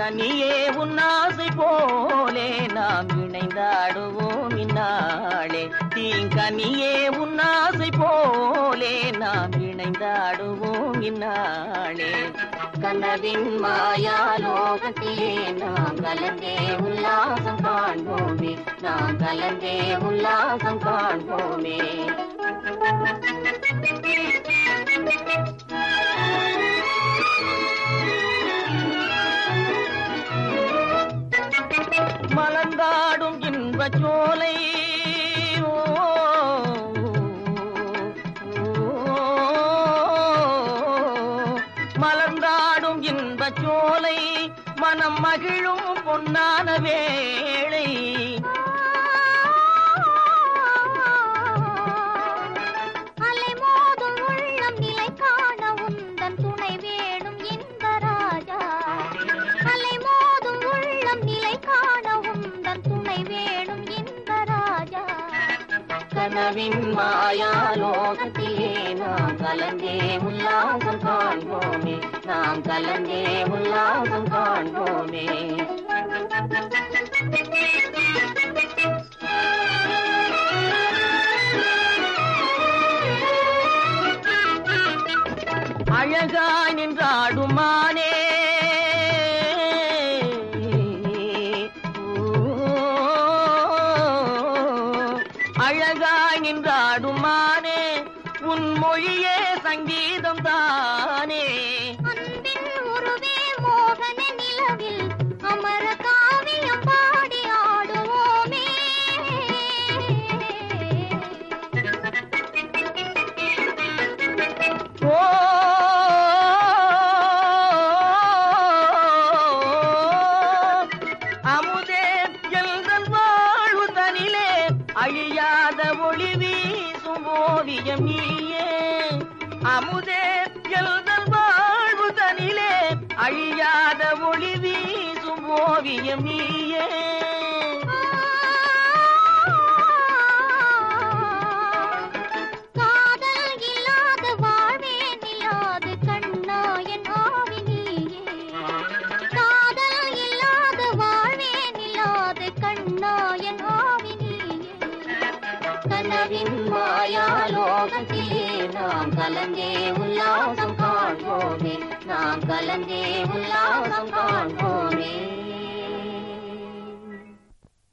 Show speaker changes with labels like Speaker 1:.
Speaker 1: தீங்கனியே உன்னாசை போலே நாம் இணைந்தாடுவோம் இந்நாளே தீங்கனியே உன்னாசை போலே நாம் இணைந்தாடுவோம் இந்நாளே
Speaker 2: கனவின் மாயாலோகத்திலே நாம் கலந்தே உல்லாசம் காண்போமே நாம் கலந்தே உல்லாசம் காண்போமே
Speaker 1: மலர்ந்தாடும் இன்பச் சோலை ஓ, மலர்ந்தாடும் இன்பச் சோலை மனம் மகிழும் பொன்னான வேளை
Speaker 3: அலை மோதும் உள்ளம் நிலை காண உந்தன் துணை வேணும் இந்த ராஜா அலை மோதும் உள்ளம் நிலை காண உந்தன் துணை வேணும் இந்த ராஜா
Speaker 2: கனவின் மாயாலோகத்திலே நாம் கலந்தே உல்லாசம் காண்போமே நாம் கலந்தே உல்லாசம் காண்போமே
Speaker 1: அழகாய் நின்றாடுமானே அழகாய் நின்றாடுமானே உன் மொழியே சங்கீதம் தானே
Speaker 3: அன்பின் உருவே மோகன நிலவில் அமர காவியம் பாடி ஆடுவோமே
Speaker 1: ஓ அமுதே எங்கள் வாழ்வு தனிலே அழியாத ஒளி வீசும் ஓவியம் நீயே அமுதே எங்கள் வாழ்வு தனிலே அழியாத ஒளி வீசும் ஓவியம் நீயே
Speaker 3: காதல் இல்லாத வாழ்வே நிலாது கண்ணா என் ஆவி நீயே காதல் இல்லாத வாழ்வே நிலாது கண்ணா என் ஆவி நீயே
Speaker 2: கனவின் மாயாலோகத்திலே நாம் கலந்தே உல்லாசம் காண்போமே நாம் கலந்தே உல்லாசம் காண்போமே